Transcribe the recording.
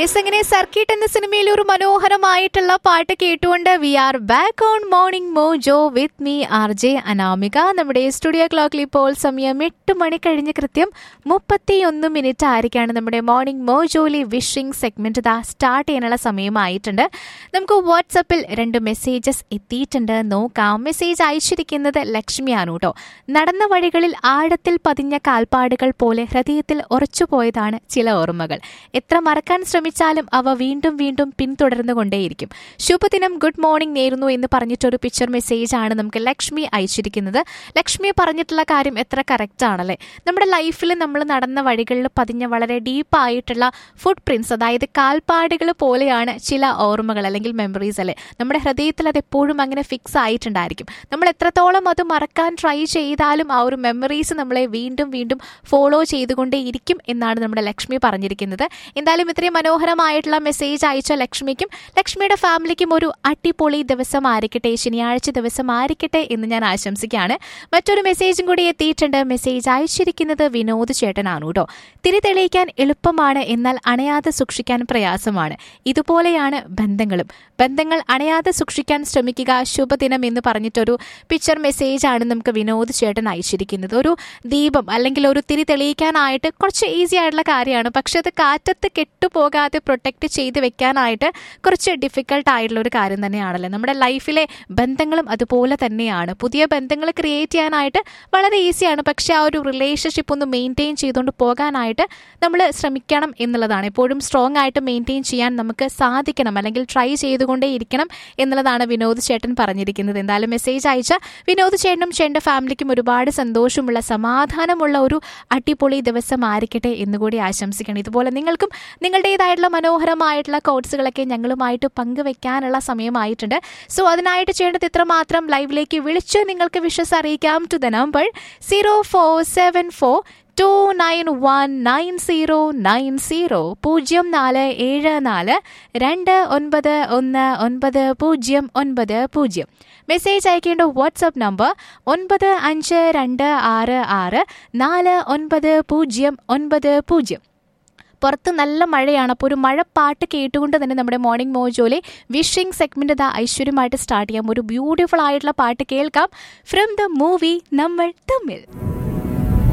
yes അങ്ങനെ circuit എന്ന സിനിമയിൽ ഒരു മനോഹരമായിട്ടുള്ള പാട്ട് കേട്ടുകൊണ്ട് we are back on morning mojo with me R J Anamika നമ്മുടെ സ്റ്റുഡിയോ ക്ലോക്കിൽ ഇപ്പോൾ സമയം എട്ട് മണി കഴിഞ്ഞ് കൃത്യം മുപ്പത്തിയൊന്ന് മിനിറ്റ് ആയിരിക്കാണ് നമ്മുടെ മോർണിംഗ് മോജോലി വിഷിംഗ് സെഗ്മെന്റ് ഇതാ സ്റ്റാർട്ട് ചെയ്യാനുള്ള സമയമായിട്ടുണ്ട് നമുക്ക് വാട്സപ്പിൽ രണ്ട് മെസ്സേജസ് എത്തിയിട്ടുണ്ട് നോക്കാം മെസ്സേജ് അയച്ചിരിക്കുന്നത് ലക്ഷ്മിയാണ് കേട്ടോ നടന്ന വഴികളിൽ ആഴത്തിൽ പതിഞ്ഞ കാൽപ്പാടുകൾ പോലെ ഹൃദയത്തിൽ ഉറച്ചുപോയതാണ് ചില ഓർമ്മകൾ എത്ര മറക്കാൻ ശ്രമിച്ചാലും അവ വീണ്ടും വീണ്ടും പിന്തുടർന്നുകൊണ്ടേയിരിക്കും ശുഭദിനം ഗുഡ് മോർണിംഗ് നേരുന്നു എന്ന് പറഞ്ഞിട്ടൊരു പിക്ചർ മെസ്സേജ് ആണ് നമുക്ക് ലക്ഷ്മി അയച്ചിരിക്കുന്നത് ലക്ഷ്മി പറഞ്ഞിട്ടുള്ള കാര്യം എത്ര കറക്റ്റ് ആണല്ലേ നമ്മുടെ ലൈഫിൽ നമ്മൾ നടന്ന വഴികളിൽ പതിഞ്ഞ വളരെ ഡീപ്പായിട്ടുള്ള ഫുട് പ്രിന്റ്സ് അതായത് കാൽപ്പാടുകൾ പോലെയാണ് ചില ഓർമ്മകൾ അല്ലെങ്കിൽ മെമ്മറീസ് അല്ലേ നമ്മുടെ ഹൃദയത്തിൽ അത് എപ്പോഴും അങ്ങനെ ഫിക്സ് ആയിട്ടുണ്ടായിരിക്കും നമ്മൾ എത്രത്തോളം അത് മറക്കാൻ ട്രൈ ചെയ്താലും ആ ഒരു മെമ്മറീസ് നമ്മളെ വീണ്ടും വീണ്ടും ഫോളോ ചെയ്തുകൊണ്ടേയിരിക്കും എന്നാണ് നമ്മുടെ ലക്ഷ്മി പറഞ്ഞിരിക്കുന്നത് എന്തായാലും ഇത്രയും മനോഹരമായിട്ടുള്ള മെസ്സേജ് അയച്ച ലക്ഷ്മിക്കും ലക്ഷ്മിയുടെ ഫാമിലിക്കും ഒരു അടിപൊളി ദിവസം ആയിരിക്കട്ടെ ശനിയാഴ്ച ദിവസം ആയിരിക്കട്ടെ എന്ന് ഞാൻ ആശംസിക്കുകയാണ് മറ്റൊരു മെസ്സേജും കൂടി എത്തിയിട്ടുണ്ട് മെസ്സേജ് അയച്ചിരിക്കുന്നത് വിനോദ് ചേട്ടനാണ് കേട്ടോ തിരി തെളിയിക്കാൻ എളുപ്പമാണ് എന്നാൽ അണയാതെ സൂക്ഷിക്കാൻ പ്രയാസമാണ് ഇതുപോലെയാണ് ബന്ധങ്ങളും ബന്ധങ്ങൾ അണയാതെ സൂക്ഷിക്കാൻ ശ്രമിക്കുക ശുഭദിനം എന്ന് പറഞ്ഞിട്ടൊരു പിക്ചർ മെസ്സേജ് ആണ് നമുക്ക് വിനോദ് ചേട്ടൻ അയച്ചിരിക്കുന്നത് ഒരു ദീപം അല്ലെങ്കിൽ ഒരു തിരി തെളിയിക്കാനായിട്ട് കുറച്ച് ഈസി ആയിട്ടുള്ള കാര്യമാണ് പക്ഷെ അത് കാറ്റത്ത് കെട്ടുപോകാതെ പ്രൊട്ടക്റ്റ് ചെയ്ത് വെക്കാനായിട്ട് കുറച്ച് ഡിഫിക്കൽട്ട് ആയിട്ടുള്ള ഒരു കാര്യം തന്നെയാണല്ലോ നമ്മുടെ ലൈഫിലെ ബന്ധങ്ങളും അതുപോലെ തന്നെയാണ് പുതിയ ബന്ധങ്ങൾ ക്രിയേറ്റ് ചെയ്യാനായിട്ട് വളരെ ഈസിയാണ് പക്ഷെ ആ ഒരു റിലേഷൻഷിപ്പ് ഒന്ന് മെയിൻറ്റെയിൻ ചെയ്തുകൊണ്ട് പോകാനായിട്ട് നമ്മൾ ശ്രമിക്കണം എന്നുള്ളതാണ് എപ്പോഴും സ്ട്രോങ് ആയിട്ട് മെയിൻറ്റെയിൻ ചെയ്യാൻ നമുക്ക് സാധിക്കണം അല്ലെങ്കിൽ ട്രൈ ചെയ്തുകൊണ്ടേ ഇരിക്കണം എന്നുള്ളതാണ് വിനോദ് ചേട്ടൻ പറഞ്ഞിരിക്കുന്നത് എന്തായാലും മെസ്സേജ് അയച്ച വിനോദ് ചേട്ടനും ചേട്ടൻ്റെ ഫാമിലിക്കും ഒരുപാട് സന്തോഷമുള്ള സമാധാനമുള്ള ഒരു അടിപൊളി ദിവസം ആയിരിക്കട്ടെ എന്നുകൂടി ആശംസിക്കണം ഇതുപോലെ നിങ്ങൾക്കും നിങ്ങളുടേതായിട്ടുള്ള മനോഹരമായിട്ടുള്ള കോഴ്സുകളൊക്കെ ഞങ്ങളുമായിട്ട് പങ്കുവെക്കാനുള്ള സമയമായിട്ടുണ്ട് സോ അതിനായിട്ട് ചെയ്യേണ്ടത് ഇത്രമാത്രം ലൈവിലേക്ക് വിളിച്ച് നിങ്ങൾക്ക് വിഷസ് അറിയിക്കാം to the number zero four seven four two nine one nine zero nine zero പൂജ്യം നാല് ഏഴ് നാല് രണ്ട് ഒൻപത് ഒന്ന് ഒൻപത് പൂജ്യം ഒൻപത് പൂജ്യം മെസ്സേജ് അയക്കേണ്ട വാട്സപ്പ് നമ്പർ ഒൻപത് അഞ്ച് രണ്ട് ആറ് ആറ് നാല് ഒൻപത് പൂജ്യം ഒൻപത് പൂജ്യം പുറത്ത് നല്ല മഴയാണ് അപ്പോൾ ഒരു മഴപ്പാട്ട് കേട്ടുകൊണ്ട് തന്നെ നമ്മുടെ മോർണിംഗ് മോജോലെ വിഷിംഗ് സെഗ്മെന്റ് ഇതാ ഐശ്വര്യമായിട്ട് സ്റ്റാർട്ട് ചെയ്യാം ഒരു ബ്യൂട്ടിഫുൾ ആയിട്ടുള്ള പാട്ട് കേൾക്കാം ഫ്രം ദ മൂവി നമ്മൾ തമ്മിൽ